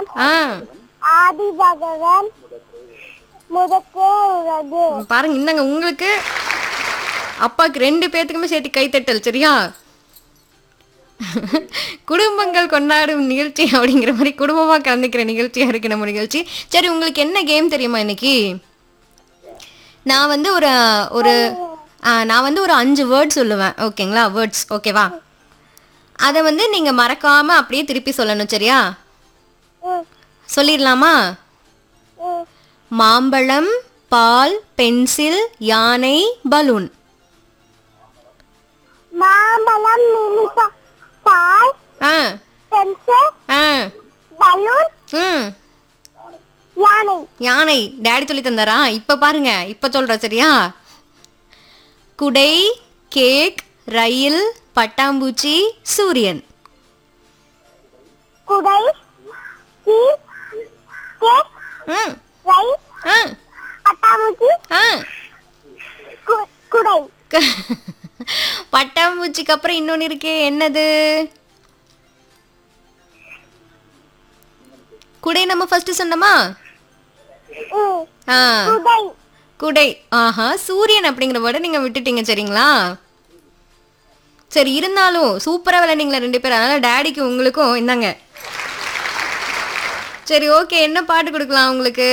பகவான் ஆ ஆதி பகவான் முதக்கே உள்ளது பாருங்க இந்தாங்க உங்களுக்கு அப்பாவுக்கு ரெண்டு பேர்த்துக்குமே சேர்த்து கைத்தட்டல் சரியா குடும்பங்கள் கொண்டாடும் நிகழ்ச்சி அப்படிங்கிற மாதிரி குடும்பமா கலந்துக்கிற நிகழ்ச்சியா இருக்கு நம்ம நிகழ்ச்சி சரி உங்களுக்கு என்ன கேம் தெரியுமா இன்னைக்கு நான் வந்து ஒரு ஒரு ஆ, நான் வந்து ஒரு அஞ்சு வேர்ட் சொல்லுவேன் ஓகேங்களா வேர்ட்ஸ் ஓகேவா அதை வந்து நீங்க மறக்காம அப்படியே திருப்பி சொல்லணும் சரியா ம், சொல்லிடலாமா ம். மாம்பழம் பால் பென்சில் யானை பலூன் மாம்பழம் மினிப்பா பால் ஆ பென்சில் ஆ பலூன் ம் யானை யானை டேடி சொல்லி தந்தாரா இப்ப பாருங்க இப்ப சொல்ற சரியா குடை கேக் ரயில் பட்டாம்பூச்சி சூரியன் குடை டீ கேக் ம் ரைஸ் ஆ பட்டாம்பூச்சி ஆ கு- குடை க- பட்டாம்பூச்சிக்கு அப்புறம் இன்னொன்னு இருக்கே என்னது குடை நம்ம ஃபர்ஸ்ட் சொன்னோமா ம், ஆ குடை குடை ஆஹா சூரியன் அப்படிங்கிற வேர்டை நீங்க விட்டுட்டீங்க சரிங்களா சரி இருந்தாலும் சூப்பரா விளையாண்டீங்களா ரெண்டு பேரும் அதனால டேடிக்கு உங்களுக்கும் இந்தாங்க சரி ஓகே என்ன பாட்டு கொடுக்கலாம் உங்களுக்கு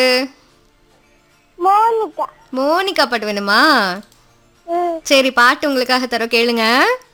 மோனிகா மோனிகா பாட்டு வேணுமா ம் சரி பாட்டு உங்களுக்காக தரோம் கேளுங்க